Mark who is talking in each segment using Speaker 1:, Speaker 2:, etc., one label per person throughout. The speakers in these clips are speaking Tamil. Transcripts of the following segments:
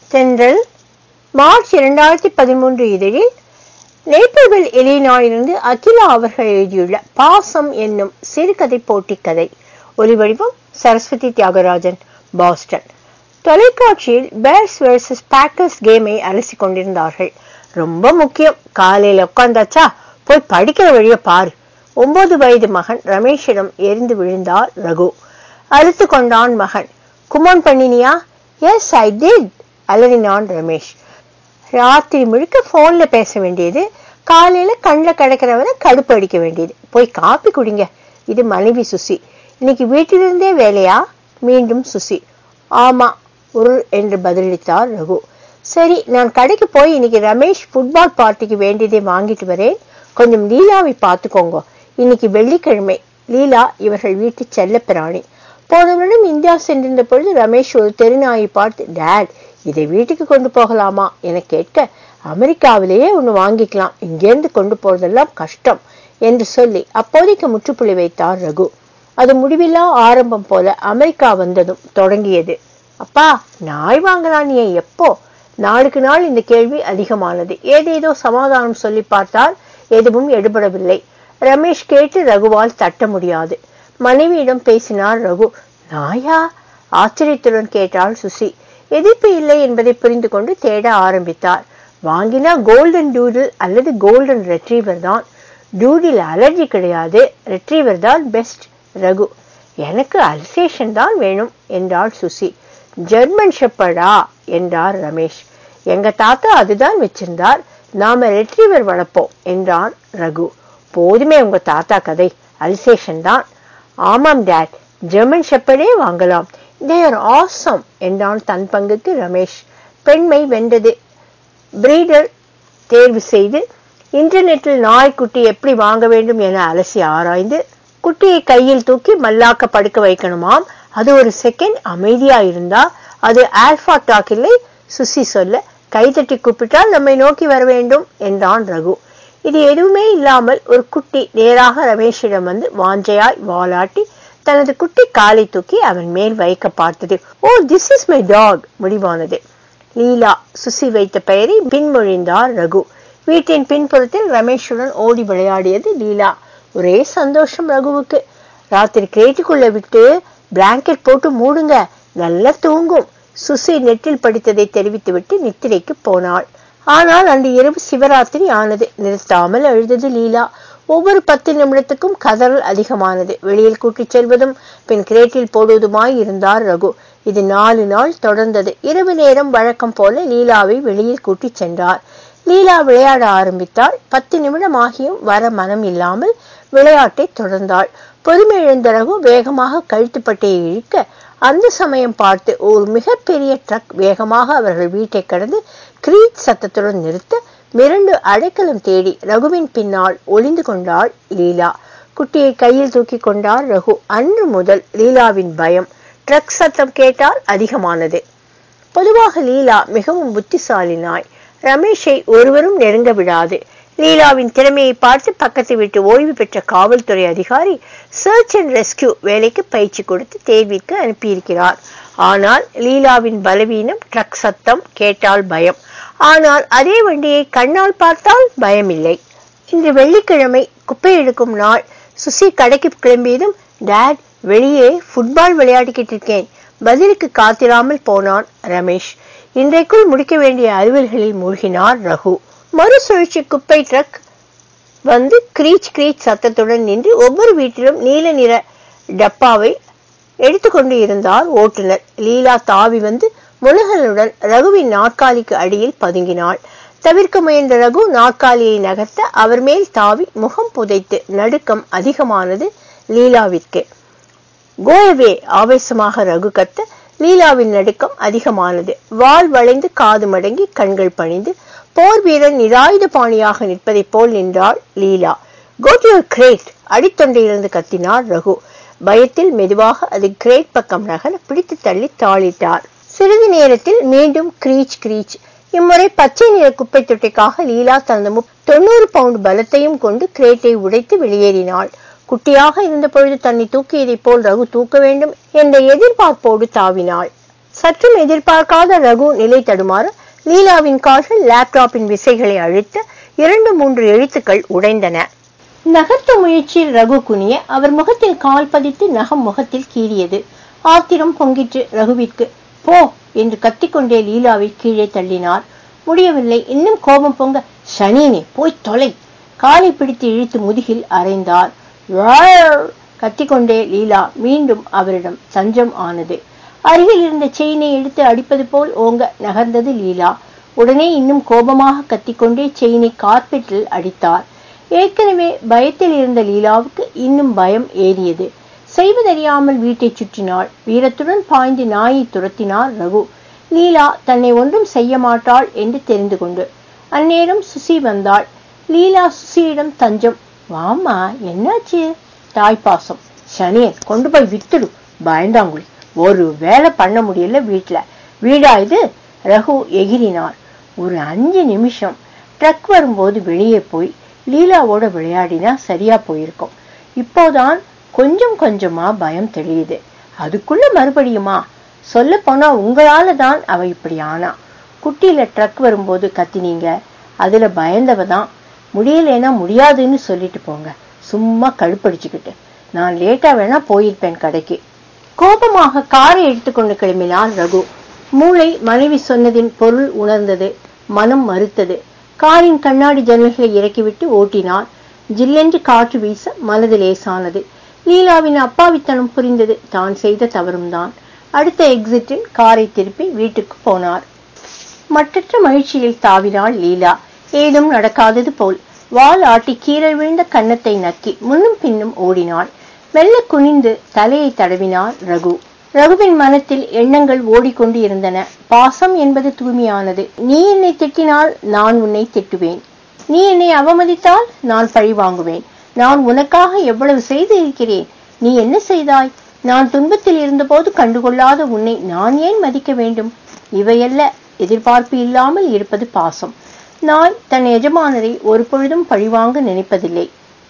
Speaker 1: தென்றல் மார்ச் இரண்டாயிரத்தி பதிமூன்று இதழில் நேப்பிள்வில் இலினாயிலிருந்து அகிலா அவர்கள் எழுதியுள்ள பாசம் என்னும் சிறுகதை போட்டி கதை ஒலிவடிவம் சரஸ்வதி தியாகராஜன் பாஸ்டன் தொலைக்காட்சியில் பேர்ஸ் வெர்சஸ் பேக்கர்ஸ் கேமை அலசி கொண்டிருந்தார்கள் ரொம்ப முக்கியம் காலையில உட்காந்தாச்சா போய் படிக்கிற வழிய பாரு ஒன்பது வயது மகன் ரமேஷிடம் எரிந்து விழுந்தார் ரகு அழுத்து கொண்டான் மகன் குமான் பண்ணினியா எஸ் ஐ டிட் அலறினான் ரமேஷ் ராத்திரி முழுக்க போன்ல பேச வேண்டியது காலையில கண்ணில் கிடக்கிறவரை கடுப்பு அடிக்க வேண்டியது போய் காப்பி குடிங்க இது மனைவி சுசி இன்னைக்கு வீட்டிலிருந்தே வேலையா மீண்டும் சுசி ஆமா ஒரு என்று பதிலளித்தார் ரகு சரி நான் கடைக்கு போய் இன்னைக்கு ரமேஷ் ஃபுட்பால் பார்ட்டிக்கு வேண்டியதை வாங்கிட்டு வரேன் கொஞ்சம் லீலாவை பார்த்துக்கோங்க இன்னைக்கு வெள்ளிக்கிழமை லீலா இவர்கள் வீட்டு செல்ல பிராணி போன வருடம் இந்தியா சென்றிருந்த பொழுது ரமேஷ் ஒரு தெருநாயை பார்த்து டேட் இதை வீட்டுக்கு கொண்டு போகலாமா என கேட்க அமெரிக்காவிலேயே ஒன்று வாங்கிக்கலாம் இங்கேருந்து கொண்டு போறதெல்லாம் கஷ்டம் என்று சொல்லி அப்போதைக்கு முற்றுப்புள்ளி வைத்தார் ரகு அது முடிவில்லா ஆரம்பம் போல அமெரிக்கா வந்ததும் தொடங்கியது அப்பா நாய் வாங்கலாம் நீ எப்போ நாளுக்கு நாள் இந்த கேள்வி அதிகமானது ஏதேதோ சமாதானம் சொல்லி பார்த்தால் எதுவும் எடுபடவில்லை ரமேஷ் கேட்டு ரகுவால் தட்ட முடியாது மனைவியிடம் பேசினார் ரகு நாயா ஆச்சரியத்துடன் கேட்டாள் சுசி எதிர்ப்பு இல்லை என்பதை புரிந்து கொண்டு தேட ஆரம்பித்தார் வாங்கினா கோல்டன் டூடில் அல்லது கோல்டன் ரெட்ரீவர் தான் டூடில் அலர்ஜி கிடையாது ரெட்ரீவர் தான் பெஸ்ட் ரகு எனக்கு அல்சேஷன் தான் வேணும் என்றாள் சுசி ஜெர்மன் ஷெப்பர்டா என்றார் ரமேஷ் எங்க தாத்தா அதுதான் வச்சிருந்தார் நாம ரெட்ரீவர் வளர்ப்போம் என்றான் ரகு போதுமே உங்க தாத்தா கதை அல்சேஷன் தான் ஆமாம் டேட் ஜெர்மன் ஷெப்பர்டே வாங்கலாம் தே ஆர் ஆசம் என்றான் தன் பங்குக்கு ரமேஷ் பெண்மை வென்றது பிரீடர் தேர்வு செய்து இன்டர்நெட்டில் நாய்க்குட்டி எப்படி வாங்க வேண்டும் என அலசி ஆராய்ந்து குட்டியை கையில் தூக்கி மல்லாக்க படுக்க வைக்கணுமாம் அது ஒரு செகண்ட் அமைதியா இருந்தா அது ஆல்பா டாக் இல்லை சுசி சொல்ல கைதட்டி கூப்பிட்டால் நம்மை நோக்கி வர வேண்டும் என்றான் ரகு இது எதுவுமே இல்லாமல் ஒரு குட்டி நேராக ரமேஷிடம் வந்து வாஞ்சையாய் வாலாட்டி தனது குட்டி காலை தூக்கி அவன் மேல் வைக்க பார்த்தது oh this is my dog முடிவானது லீலா சுசி வைத்த பெயரை பின்மொழிந்தார் ரகு வீட்டின் பின்புறத்தில் ரமேஷுடன் ஓடி விளையாடியது லீலா ஒரே சந்தோஷம் ரகுவுக்கு ராத்திரி கிரேட்டுக்குள்ள விட்டு பிளாங்கெட் போட்டு மூடுங்க நல்லா தூங்கும் சுசி நெட்டில் படித்ததை தெரிவித்துவிட்டு நித்திரைக்கு போனாள் ஆனால் அன்று இரவு சிவராத்திரி ஆனது நிறுத்தாமல் அழுதது லீலா ஒவ்வொரு பத்து நிமிடத்துக்கும் கதறல் அதிகமானது வெளியில் கூட்டிச் செல்வதும் பின் கிரேட்டில் போடுவதுமாய் இருந்தார் ரகு இது நாலு நாள் தொடர்ந்தது இரவு நேரம் வழக்கம் போல லீலாவை வெளியில் கூட்டிச் சென்றார் லீலா விளையாட ஆரம்பித்தாள் பத்து நிமிடம் ஆகியும் வர மனம் இல்லாமல் விளையாட்டை தொடர்ந்தாள் பொறுமை இழந்த ரகு வேகமாக கழுத்துப்பட்டையை இழுக்க அந்த சமயம் பார்த்து ஒரு மிகப்பெரிய ட்ரக் வேகமாக அவர்கள் வீட்டை கடந்து கிரீட் சத்தத்துடன் நிறுத்த மிரண்டு அடைக்கலம் தேடி ரகுவின் பின்னால் ஒளிந்து கொண்டாள் லீலா குட்டியை கையில் தூக்கி கொண்டார் ரகு அன்று முதல் லீலாவின் பயம் ட்ரக் சத்தம் கேட்டால் அதிகமானது பொதுவாக லீலா மிகவும் புத்திசாலி நாய் ரமேஷை ஒருவரும் நெருங்க விடாது லீலாவின் திறமையை பார்த்து பக்கத்து வீட்டு ஓய்வு பெற்ற காவல்துறை அதிகாரி சர்ச் அண்ட் ரெஸ்கியூ வேலைக்கு பயிற்சி கொடுத்து தேர்விற்கு அனுப்பியிருக்கிறார் ஆனால் லீலாவின் பலவீனம் ட்ரக் சத்தம் கேட்டால் பயம் ஆனால் அதே வண்டியை கண்ணால் பார்த்தால் பயமில்லை இன்று வெள்ளிக்கிழமை குப்பை எடுக்கும் நாள் சுசி கடைக்கு கிளம்பியதும் டேட் வெளியே ஃபுட்பால் விளையாடிக்கிட்டு இருக்கேன் பதிலுக்கு காத்திராமல் போனான் ரமேஷ் இன்றைக்குள் முடிக்க வேண்டிய அலுவல்களில் மூழ்கினார் ரகு மறுசுழற்சி குப்பை ட்ரக் வந்து கிரீச் கிரீச் சத்தத்துடன் நின்று ஒவ்வொரு வீட்டிலும் நீல நிற டப்பாவை எடுத்துக்கொண்டு இருந்தார் ஓட்டுநர் லீலா தாவி வந்து முழுகலுடன் ரகுவின் நாற்காலிக்கு அடியில் பதுங்கினாள் தவிர்க்க முயன்ற ரகு நாற்காலியை நகர்த்த அவர் மேல் தாவி முகம் புதைத்து நடுக்கம் அதிகமானது லீலாவிற்கு கோயவே ஆவேசமாக ரகு கத்த லீலாவின் நடுக்கம் அதிகமானது வால் வளைந்து காது மடங்கி கண்கள் பணிந்து போர் வீரன் நிராயுத பாணியாக நிற்பதைப் போல் நின்றாள் லீலா கோட்டியோர் கிரேட் அடித்தொண்டையிலிருந்து கத்தினார் ரகு பயத்தில் மெதுவாக அது கிரேட் பக்கம் நகர பிடித்து தள்ளி தாளிட்டார் சிறிது நேரத்தில் மீண்டும் கிரீச் கிரீச் இம்முறை பச்சை நிற குப்பை தொட்டிக்காக லீலா தனது முப்- தொண்ணூறு பவுண்ட் பலத்தையும் கொண்டு கிரேட்டை உடைத்து வெளியேறினாள் குட்டியாக இருந்த பொழுது தன்னை தூக்கியதைப் போல் ரகு தூக்க வேண்டும் என்ற எதிர்பார்ப்போடு தாவினாள் சற்றும் எதிர்பார்க்காத ரகு நிலை தடுமாற லீலாவின் கால்கள் லேப்டாப்பின் விசைகளை அழுத்த இரண்டு மூன்று எழுத்துக்கள் உடைந்தன நகர்த்த முயற்சியில் ரகு குனிய அவர் முகத்தில் கால் பதித்து நகம் முகத்தில் கீறியது ஆத்திரம் பொங்கிற்று ரகுவிற்கு போ என்று கத்திக்கொண்டே லீலாவை கீழே தள்ளினார் முடியவில்லை இன்னும் கோபம் பொங்க சனினே போய் தொலை காலை பிடித்து இழுத்து முதுகில் அறைந்தார் கத்திக்கொண்டே லீலா மீண்டும் அவரிடம் தஞ்சம் ஆனது அருகில் இருந்த செயினை எடுத்து அடிப்பது போல் ஓங்க நகர்ந்தது லீலா உடனே இன்னும் கோபமாக கத்திக்கொண்டே செயினை கார்பெட்டில் அடித்தார் ஏற்கனவே பயத்தில் இருந்த லீலாவுக்கு இன்னும் பயம் ஏறியது செய்வதறியாமல் வீட்டை சுற்றினாள் வீரத்துடன் பாய்ந்து நாயை துரத்தினார் ரகு லீலா தன்னை ஒன்றும் செய்ய மாட்டாள் என்று தெரிந்து கொண்டு அந்நேரம் சுசி வந்தாள் லீலா சுசியிடம் தஞ்சம் வாமா என்னாச்சு தாய்ப்பாசம் சனியன் கொண்டு போய் வித்துடு பயந்தாங்குழி ஒரு வேலை பண்ண முடியல வீட்டுல வீடா இது ரகு எகிரினார் ஒரு அஞ்சு நிமிஷம் ட்ரக் வரும்போது வெளியே போய் லீலாவோட விளையாடினா சரியா போயிருக்கும் இப்போதான் கொஞ்சம் கொஞ்சமா பயம் தெரியுது அதுக்குள்ள மறுபடியுமா சொல்ல போனா உங்களால தான் அவ இப்படி ஆனா குட்டியில ட்ரக் வரும்போது கத்தினீங்க அதுல பயந்தவ தான் முடியலைன்னா முடியாதுன்னு சொல்லிட்டு போங்க சும்மா கழுப்படிச்சுக்கிட்டு நான் லேட்டா வேணா போயிருப்பேன் கடைக்கு கோபமாக காரை எடுத்துக்கொண்டு கிளம்பினான் ரகு மூளை மனைவி சொன்னதின் பொருள் உணர்ந்தது மனம் மறுத்தது காரின் கண்ணாடி ஜன்னல்களை இறக்கிவிட்டு ஓட்டினான் ஜில்லென்று காற்று வீச மனது லேசானது லீலாவின் அப்பாவித்தனம் புரிந்தது தான் செய்த தவறும் தான் அடுத்த எக்ஸிட்டில் காரை திருப்பி வீட்டுக்கு போனார் மற்றற்ற மகிழ்ச்சியில் தாவினாள் லீலா ஏதும் நடக்காதது போல் வால் ஆட்டி கீழே விழுந்த கன்னத்தை நக்கி முன்னும் பின்னும் ஓடினாள் மெல்ல குனிந்து தலையை தடவினார் ரகு ரகுவின் மனத்தில் எண்ணங்கள் ஓடிக்கொண்டு இருந்தன பாசம் என்பது தூய்மையானது நீ என்னை திட்டினால் நான் உன்னை திட்டுவேன் நீ என்னை அவமதித்தால் நான் பழி வாங்குவேன் நான் உனக்காக எவ்வளவு செய்து இருக்கிறேன் நீ என்ன செய்தாய் நான் துன்பத்தில் இருந்தபோது கண்டுகொள்ளாத உன்னை நான் ஏன் மதிக்க வேண்டும் இவையல்ல எதிர்பார்ப்பு இல்லாமல் இருப்பது பாசம் நாய் தன் எஜமானரை ஒரு பொழுதும் பழிவாங்க நினைப்பதில்லை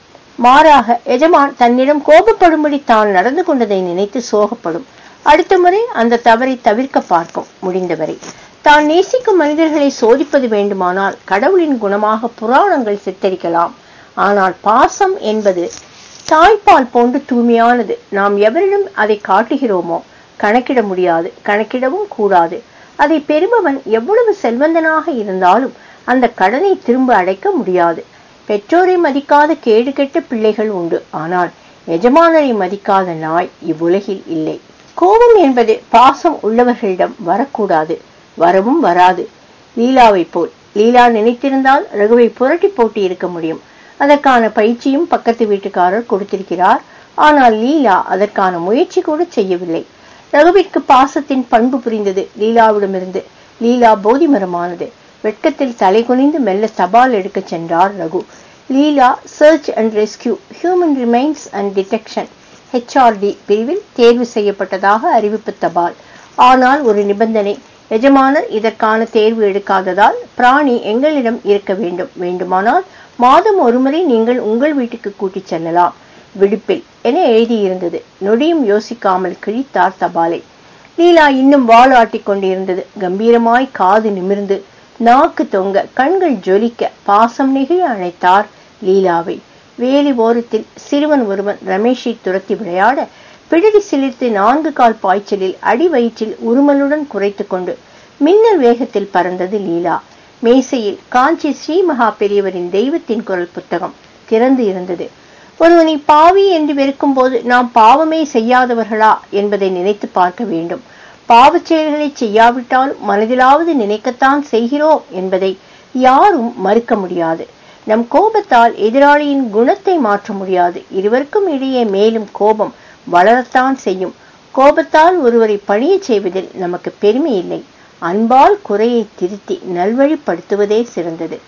Speaker 1: மாறாக எஜமான் தன்னிடம் கோபப்படும்படி தான் நடந்து கொண்டதை நினைத்து சோகப்படும் அடுத்த முறை அந்த தவறை தவிர்க்க பார்க்கும் முடிந்தவரை தான் நேசிக்கும் மனிதர்களை சோதிப்பது வேண்டுமானால் கடவுளின் குணமாக புராணங்கள் சித்தரிக்கலாம் ஆனால் பாசம் என்பது தாய்ப்பால் போன்று தூய்மையானது நாம் எவரிடம் அதை காட்டுகிறோமோ கணக்கிட முடியாது கணக்கிடவும் கூடாது அதை பெறுபவன் எவ்வளவு செல்வந்தனாக இருந்தாலும் அந்த கடனை திரும்ப அடைக்க முடியாது பெற்றோரை மதிக்காத கேடு கெட்ட பிள்ளைகள் உண்டு ஆனால் எஜமானரை மதிக்காத நாய் இவ்வுலகில் இல்லை கோபம் என்பது பாசம் உள்ளவர்களிடம் வரக்கூடாது வரவும் வராது லீலாவை போல் லீலா நினைத்திருந்தால் ரகுவை புரட்டி போட்டு இருக்க முடியும் அதற்கான பயிற்சியும் பக்கத்து வீட்டுக்காரர் கொடுத்திருக்கிறார் ஆனால் லீலா அதற்கான முயற்சி கூட செய்யவில்லை ரகுவிற்கு பாசத்தின் பண்பு புரிந்தது லீலாவிடமிருந்து லீலா போதிமரமானது வெட்கத்தில் தலை குனிந்து மெல்ல தபால் எடுக்கச் சென்றார் Raghu Leela search and rescue human remains and detection HRD பிரிவில் தேர்வு செய்யப்பட்டதாக அறிவிப்பு தபால் ஆனால் ஒரு நிபந்தனை எஜமானர் இதற்கான தேர்வு எடுக்காததால் பிராணி எங்களிடம் இருக்க வேண்டும் வேண்டுமானால் மாதம் ஒருமுறை நீங்கள் உங்கள் வீட்டுக்கு கூட்டிச் செல்லலாம் விடுப்பில் என எழுதியிருந்தது நொடியும் யோசிக்காமல் கிழித்தார் தபாலை லீலா இன்னும் வாள் ஆட்டிக் கொண்டிருந்தது கம்பீரமாய் காது நிமிர்ந்து நாக்கு தொங்க கண்கள் ஜொலிக்க பாசம் நெகிழ அழைத்தார் லீலாவை வேலி ஓரத்தில் சிறுவன் ஒருவன் ரமேஷை துரத்தி விளையாட பிடரி சிலிர்த்து நான்கு கால் பாய்ச்சலில் அடி வயிற்றில் உருமலுடன் குறைத்து கொண்டு மின்னல் வேகத்தில் பறந்தது லீலா மேசையில் காஞ்சி ஸ்ரீ மகா பெரியவரின் தெய்வத்தின் குரல் புத்தகம் திறந்து இருந்தது ஒருவனை பாவி என்று வெறுக்கும் போது நாம் பாவமே செய்யாதவர்களா என்பதை நினைத்து பார்க்க வேண்டும் பாவச் செயல்களை செய்யாவிட்டால் மனதிலாவது நினைக்கத்தான் செய்கிறோம் என்பதை யாரும் மறுக்க முடியாது நம் கோபத்தால் எதிராளியின் குணத்தை மாற்ற முடியாது இருவருக்கும் இடையே மேலும் கோபம் வளரத்தான் செய்யும் கோபத்தால் ஒருவரை பணியச் செய்வதில் நமக்கு பெருமை இல்லை அன்பால் குறையை திருத்தி நல்வழிப்படுத்துவதே சிறந்தது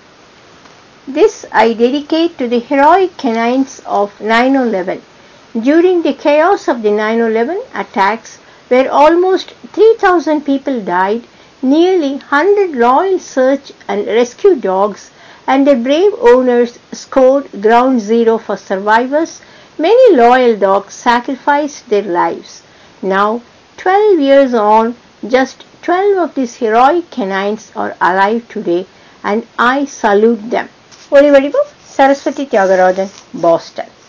Speaker 1: This I dedicate to the heroic canines of 9/11. During the chaos of the 9/11 attacks, where almost 3,000 people died, nearly 100 loyal search and rescue dogs and their brave owners scored ground zero for survivors. Many loyal dogs sacrificed their lives. Now, 12 years on, Just 12 of these heroic canines are alive today and I salute them. ஒலி வடிவம் சரஸ்வதி தியாகராஜன் பாஸ்டன்